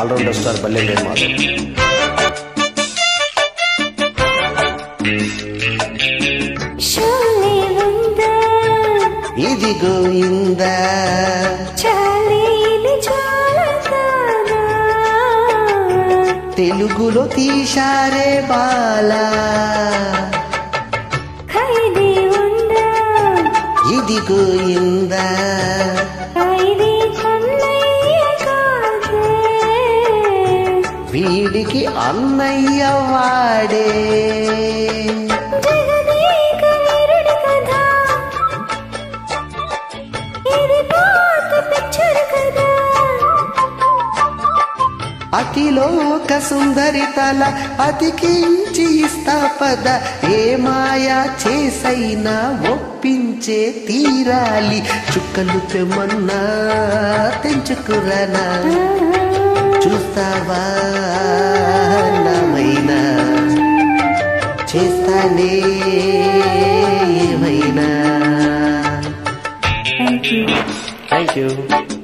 allrounder star బల్లెండే మాధవ్ షోలే ఉందా ఇది గోయిందా చాలేని చాలతానా తెలుగులో తీశారే బాలా ఖైదీ ఉందా ఇది గోయిందా ఖైదీ కన్నయ్య కాదే వీడికి అన్నయ్య వాడే జగదేక వీరుడి కథ ఇది పాత పిక్చర్ కదా అతిలోక సుందరి తల అతికించి ఇస్తా పద ఏ మాయా చేసైనా ఒప్పించే తీరాలి చుక్కలు తెమ్మన్నా తెంచుకురానా చూస్తావా నామైనా చేస్తానే ఏమైనా థ్యాంక్ యూ థ్యాంక్ యూ